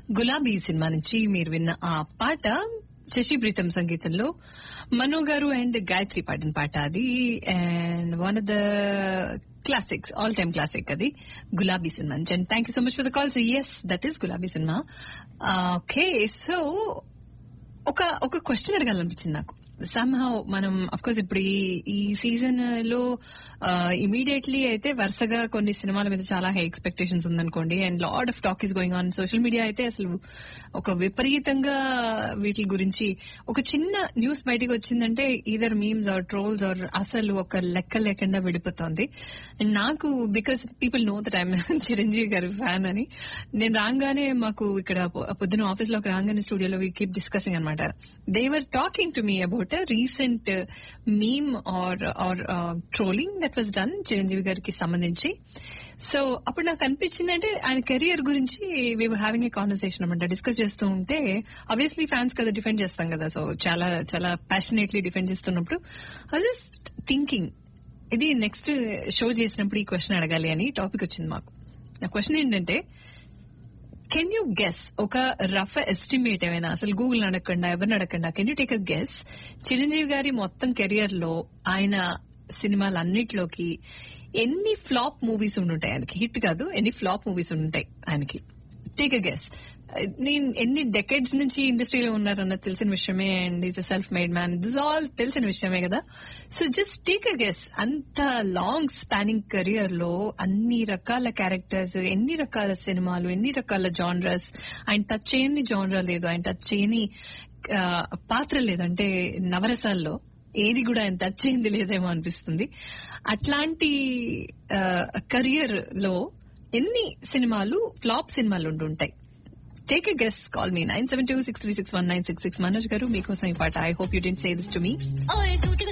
గులాబీ సినిమా నుంచి మీరు విన్న ఆ పాట శశి ప్రీతం సంగీతంలో మను గారు అండ్ గాయత్రి పాడిన పాట అది and one of the classics all time classic అది గులాబీ సినిమా నుంచి and thank you so much for the calls yes that is Gulabi సినిమా ఓకే సో ఒక ఒక క్వశ్చన్ అడగాలనిపించింది నాకు సమ్హౌ మనం అఫ్ కోర్స్ ఇప్పుడు ఈ ఈ సీజన్ లో ఇమీడియట్లీ అయితే వరుసగా కొన్ని సినిమాల మీద చాలా హై ఎక్స్పెక్టేషన్స్ ఉందనుకోండి and lot of talk is going on social media అయితే అసలు ఒక విపరీతంగా వీటి గురించి ఒక చిన్న న్యూస్ బయటకు వచ్చిందంటే either memes or trolls or అసలు ఒక లెక్క లేకుండా విడిపోతోంది అండ్ నాకు because people know that I'm Chiranjeevi garu fan అని నేను రాగానే మాకు ఇక్కడ పొ- పొద్దున ఆఫీస్ లోకి రాగానే స్టూడియోలో వీ కీప్ డిస్కసింగ్ అనమాట they were talking to me about recent meme or or trolling that was done Chiranjeevi గారికి సంబంధించి సో అప్పుడు నాకు అనిపించింది అంటే ఆయన కెరియర్ గురించి వీ హ్యావింగ్ ఏ కాన్వర్సేషన్ అనమాట డిస్కస్ చేస్తూ ఉంటే అబ్వియస్లీ ఫ్యాన్స్ కదా డిఫెండ్ చేస్తాం కదా సో చాలా చాలా ప్యాషనేట్లీ డిఫెండ్ చేస్తున్నప్పుడు ఐ జస్ట్ థింకింగ్ ఇది నెక్స్ట్ షో చేసినప్పుడు ఈ క్వశ్చన్ అడగాలి అని టాపిక్ వచ్చింది మాకు నా క్వశ్చన్ ఏంటంటే కెన్ యూ గెస్ ఒక రఫ్ ఎస్టిమేట్ ఏమైనా అసలు గూగుల్ అడగకుండా ఎవరిని అడగకుండా can you take a guess Chiranjeevi garu మొత్తం కెరియర్ లో ఆయన సినిమాలన్నిటిలోకి ఎన్ని ఫ్లాప్ మూవీస్ ఉండుంటాయి ఆయనకి హిట్ కాదు ఎన్ని ఫ్లాప్ మూవీస్ ఉండుంటాయి ఆయనకి టేక్ అ గెస్ నేను ఎన్ని డెకెడ్స్ నుంచి ఇండస్ట్రీలో ఉన్నారన్న తెలిసిన విషయమే and is a self made man this all తెలిసిన విషయమే కదా so just take a guess అంత లాంగ్ స్పానింగ్ కెరియర్ లో అన్ని రకాల క్యారెక్టర్స్ ఎన్ని రకాల సినిమాలు ఎన్ని రకాల జానరస్ ఆయన టచ్ చేయని జానరా లేదు ఆయన టచ్ చేయని ఆ, పాత్ర లేదు అంటే నవరసాల్లో ఏది కూడా ఆయన టచ్ చేయింది లేదేమో అనిపిస్తుంది అట్లాంటి కెరియర్ లో ఎన్ని సినిమాలు ఫ్లాప్ సినిమాలు ఉండుంటాయి take a guess call me nine seven two six three six one nine six six Manoj garu మీకోసం ఈ పాట I hope you didn't say this to me ఓయ్ సూటిగా